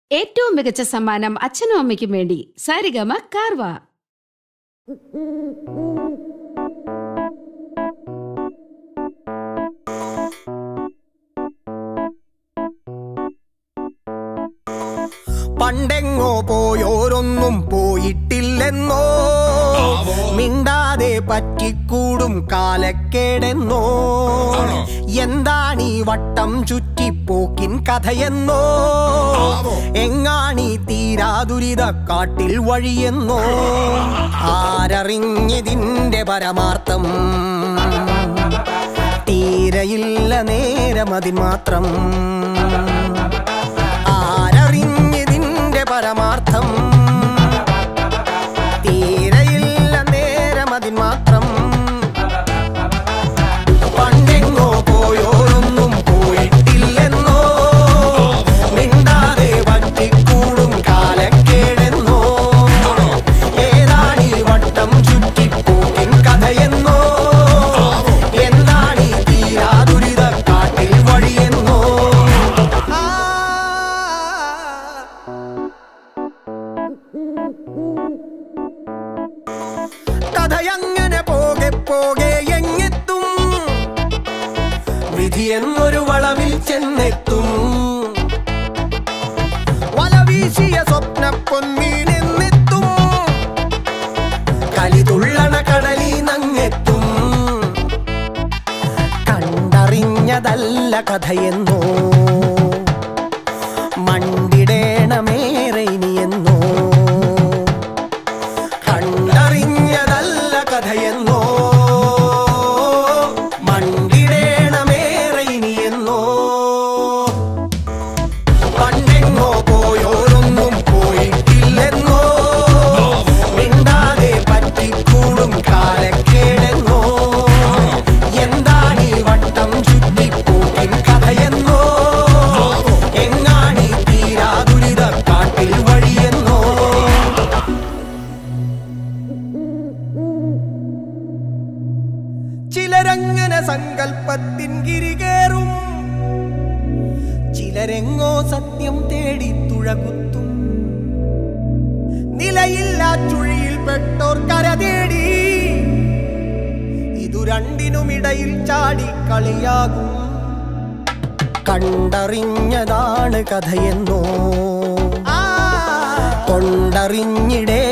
ഏറ്റവും മികച്ച സമ്മാനം അച്ഛനും അമ്മയ്ക്കും വേണ്ടി സാരിഗമ കാർവ പണ്ടെങ്ങോ പോയോരൊന്നും പോയിട്ടില്ലെന്നോ മിണ്ടാതെ പറ്റിക്കൂടും കാലക്കേടെന്നോ എന്താണീ വട്ടം ചുറ്റിപ്പോക്കിൻ കഥയെന്നോ എങ്ങാണീ തീരാദുരിത കാട്ടിൽ വഴിയെന്നോ ആരറിഞ്ഞതിന്റെ പരമാർത്ഥം തീരയില്ല നേരമതിൻ മാത്രം ആരറിഞ്ഞതിന്റെ പരമാർത്ഥം തീരയില്ല നേരമതിൻ മാത്രം പണ്ടെങ്ങോ പോയോരൊന്നും പോയിട്ടില്ലെന്നോ മിണ്ടാതെ പറ്റിക്കൂടും കാലക്കേടെന്നോ ഏതാണീ വട്ടം ചുറ്റിപ്പോക്കിൻ കഥയെന്നോ എന്താണീ തീരാദുരിത കാട്ടിൽ വഴിയെന്നോ ആ കഥയങ്ങനെ പോകെ പോകെ എങ്ങെത്തും വിധി എന്നൊരു വളവിൽ ചെന്നെത്തും വലവീശിയ സ്വപ്ന പൊന്മീനെന്നെത്തും കലിതുള്ളണ കടലി നങ്ങെത്തും കണ്ടറിഞ്ഞതല്ല കഥയെന്നോ മണ്ടിടേണമേറെ ഇനിയെന്നോ കണ്ടറിഞ്ഞതല്ല കഥയെന്നോ മണ്ടിടേണമേറെ ഇനിയെന്നോ പണ്ടെങ്ങോ പോയോരൊന്നും പോയിട്ടില്ലെന്നോ മിണ്ടാതെ പറ്റിക്കൂടും കാലക്കേടെന്നോ എന്താണീ വട്ടം ചുറ്റിപ്പോക്കിൻ കഥയെന്നോ എങ്ങാണീ തീരാദുരിത കാട്ടിൽ വഴിയെന്നോ ചിലരങ്ങനെ സങ്കല്പത്തിൻ ഗിരികേറും ചിലരെങ്ങോ സത്യം തേടി തുഴകുത്തും നിലയില്ലാ ചുഴിയിൽ പെട്ടോർ കര തേടി ഇതു രണ്ടിനുമിടയിൽ ചാടി കളിയാകും കണ്ടറിഞ്ഞതാണ് കഥയെന്നോ കൊണ്ടറിഞ്ഞിടേ